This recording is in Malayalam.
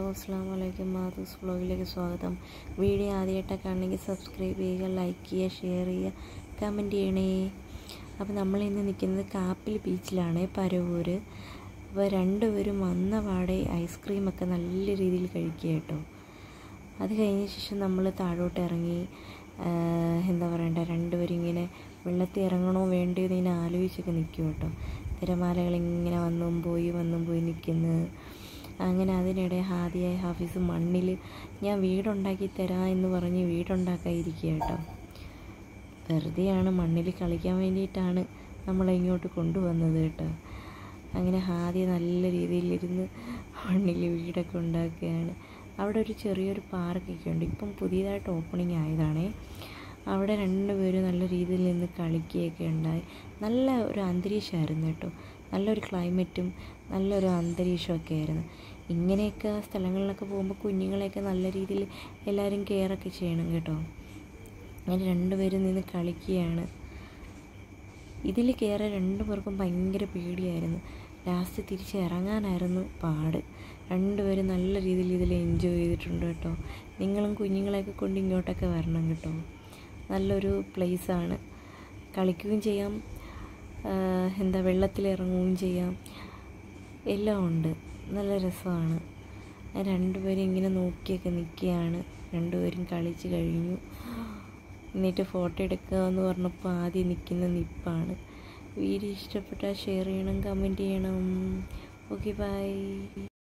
അസ്സാം വലൈക്കും മാതൂസ് വ്ളോഗിലേക്ക് സ്വാഗതം വീഡിയോ ആദ്യമായിട്ടൊക്കെ കാണണമെങ്കിൽ സബ്സ്ക്രൈബ് ചെയ്യുക ലൈക്ക് ചെയ്യുക ഷെയർ ചെയ്യുക കമൻറ്റ് ചെയ്യണേ അപ്പോൾ നമ്മൾ ഇന്ന് നിൽക്കുന്നത് കാപ്പിൽ ബീച്ചിലാണ് പരവൂർ അപ്പോൾ രണ്ടുപേരും വന്ന പാടെ ഐസ്ക്രീമൊക്കെ നല്ല രീതിയിൽ കഴിക്കുക കേട്ടോ അത് കഴിഞ്ഞ ശേഷം നമ്മൾ താഴോട്ട് ഇറങ്ങി എന്താ പറയണ്ട രണ്ടുപേരും ഇങ്ങനെ വെള്ളത്തിൽ ഇറങ്ങണോ വേണ്ടയോ എന്ന് ഇങ്ങനെ ആലോചിച്ചൊക്കെ നിൽക്കും കേട്ടോ തിരമാലകൾ ഇങ്ങനെ വന്നും പോയി വന്നും പോയി നിൽക്കുന്നു അങ്ങനെ അതിനിടെ ഹാദിയായ ഹാഫീസ് മണ്ണിൽ ഞാൻ വീടുണ്ടാക്കി തരാം എന്ന് പറഞ്ഞ് വീടുണ്ടാക്കാതിരിക്കുക കേട്ടോ വെറുതെയാണ് മണ്ണിൽ കളിക്കാൻ വേണ്ടിയിട്ടാണ് നമ്മളെ ഇങ്ങോട്ട് കൊണ്ടുവന്നത് കേട്ടോ അങ്ങനെ ഹാദിയ നല്ല രീതിയിലിരുന്ന് മണ്ണിൽ വീടൊക്കെ ഉണ്ടാക്കുകയാണ് അവിടെ ഒരു ചെറിയൊരു പാർക്കൊക്കെ ഉണ്ട് ഇപ്പം പുതിയതായിട്ട് ഓപ്പണിംഗ് ആയതാണേ അവിടെ രണ്ടുപേരും നല്ല രീതിയിൽ നിന്ന് കളിക്കുകയൊക്കെ ഉണ്ടായി നല്ല ഒരു അന്തരീക്ഷമായിരുന്നു കേട്ടോ നല്ലൊരു ക്ലൈമറ്റും നല്ലൊരു അന്തരീക്ഷമൊക്കെ ആയിരുന്നു ഇങ്ങനെയൊക്കെ സ്ഥലങ്ങളിലൊക്കെ പോകുമ്പോൾ കുഞ്ഞുങ്ങളെയൊക്കെ നല്ല രീതിയിൽ എല്ലാവരും കെയറൊക്കെ ചെയ്യണം കേട്ടോ അങ്ങനെ രണ്ടുപേരും നിന്ന് കളിക്കുകയാണ് ഇതിൽ കയറാൻ രണ്ടു പേർക്കും ഭയങ്കര പേടിയായിരുന്നു ലാസ്റ്റ് തിരിച്ച് ഇറങ്ങാനായിരുന്നു പാട് രണ്ടുപേരും നല്ല രീതിയിൽ ഇതിൽ എൻജോയ് ചെയ്തിട്ടുണ്ട് കേട്ടോ നിങ്ങളും കുഞ്ഞുങ്ങളെയൊക്കെ കൊണ്ട് ഇങ്ങോട്ടൊക്കെ വരണം കേട്ടോ നല്ലൊരു പ്ലേസാണ് കളിക്കുകയും ചെയ്യാം എന്താ വെള്ളത്തിൽ ഇറങ്ങുകയും ചെയ്യാം എല്ലാം ഉണ്ട് നല്ല രസമാണ് രണ്ടുപേരും ഇങ്ങനെ നോക്കിയൊക്കെ നിൽക്കുകയാണ് രണ്ടുപേരും കളിച്ച് കഴിഞ്ഞു എന്നിട്ട് ഫോട്ടോ എടുക്കുക എന്ന് പറഞ്ഞപ്പോൾ ആദ്യം നിൽക്കുന്ന നിപ്പാണ് വീഡിയോ ഇഷ്ടപ്പെട്ടാൽ ഷെയർ ചെയ്യണം കമൻറ്റ് ചെയ്യണം ഓക്കെ ബൈ